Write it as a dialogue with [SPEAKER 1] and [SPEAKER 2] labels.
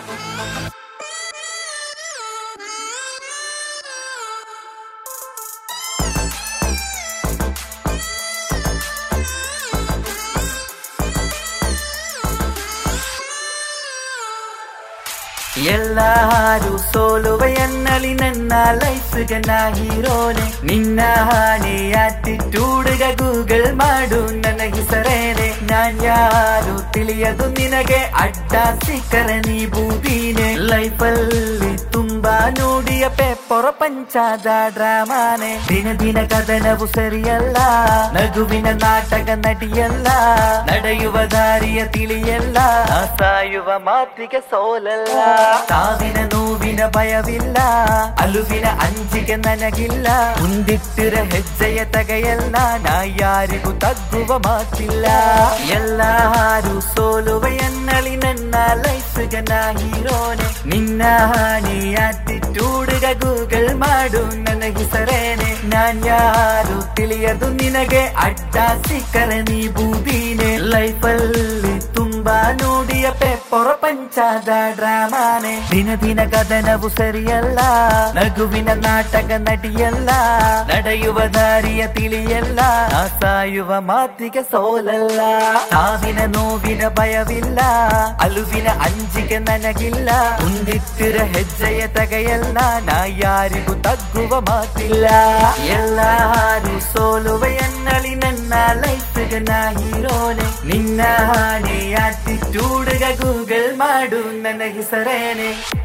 [SPEAKER 1] ಎಲ್ಲಾರು ಸೋಲುವ ಎನ್ನಲಿ ನನ್ನ ಲೈಫ್ಗೆ ನಾ ಹೀರೋನೆ ನಿನ್ನ ಹಾನಿ ಆಟಿಟ್ಯೂಡ್ಗ ಗೂಗಲ್ ಮಾಡು ನನ್ನ ಹೆಸರೇನೆ ನಾನ್ ಯಾರು ತಿಳಿಯದು ನಿನಗೆ ಅಡ್ಡ ಸಿಕ್ಕರೆ ನೀ ಬೂದೀನೆ ಲೈಫಲ್ಲಿ ತುಂಬಾ ನೋಡಿಯ ಪೇಪರ್ ಪಂಚಾದ ಡ್ರಾಮಾನೆ ದಿನ ದಿನ ಕದನವು ಸರಿಯಲ್ಲ ನಗುವಿನ ನಾಟಕ ನಟಿಯಲ್ಲ ನಡೆಯುವ ದಾರಿಯ ತಿಳಿಯಲ್ಲ ನಾ ಸಾಯುವ ಮಾತಿಗೆ ಸೋಲಲ್ಲ ಸಾವಿನ ನೋವಿನ ಭಯವಿಲ್ಲ ಅಲುವಿನ ಅಂಜಿಕೆ ನನಗಿಲ್ಲ ಮುಂದಿಟ್ಟಿರ ಹೆಜ್ಜೆಯ ತಗೆಯಲ್ಲ ನಾ ಯಾರಿಗೂ ತಗ್ಗುವ ಮಾತಿಲ್ಲ ಎಲ್ಲಾರು ಸೋಲುವ ಎನ್ನಲಿ ನನ್ನ ಲೈಫ್ಗೆ ನಾ ಹೀರೋನೆ ನಿನ್ನ ಹಾನಿ ಆಟಿಟ್ಯೂಡ್ಗ ಗೂಗಲ್ ಮಾಡು ನನ್ನ ಹೆಸರೇನೆ ನಾನ್ ಯಾರು ತಿಳಿಯದು ನಿನಗೆ ಅಡ್ಡ ಸಿಕ್ಕರೆ ನೀ ಬೂದೀನೆ ಲೈಫಲ್ಲಿ ತುಂಬಾ ನೋಡಿಯ ಪೇಪರ್ ಪಂಚಾದ ಡ್ರಾಮಾನೆ ದಿನ ದಿನ ಕದನವು ಸರಿಯಲ್ಲ ನಗುವಿನ ನಾಟಕ ನಟಿಯಲ್ಲ ನಡೆಯುವ ದಾರಿಯ ತಿಳಿಯಲ್ಲ ನಾ ಸಾಯುವ ಮಾತಿಗೆ ಸೋಲಲ್ಲ ಸಾವಿನ ನೋವಿನ ಭಯವಿಲ್ಲ ಅಲುವಿನ ಅಂಜಿಕೆ ನನಗಿಲ್ಲ ಮುಂದಿಟ್ಟಿರ ಹೆಜ್ಜೆಯ ತಗೆಯಲ್ಲ ನಾ ಯಾರಿಗೂ ತಗ್ಗುವ ಮಾತಿಲ್ಲ ಎಲ್ಲಾರು ಸೋಲುವ ಎನ್ನಲಿ ನನ್ನ ಲೈಫ್ಗೆ ನಾ ಹೀರೋನೆ ನಿನ್ನ ಹಾನಿ ಆಟಿಟ್ಯೂಡ್ಗ ಗೂಗಲ್ ಮಾಡು ನನ್ನ ಹೆಸರೇನೆ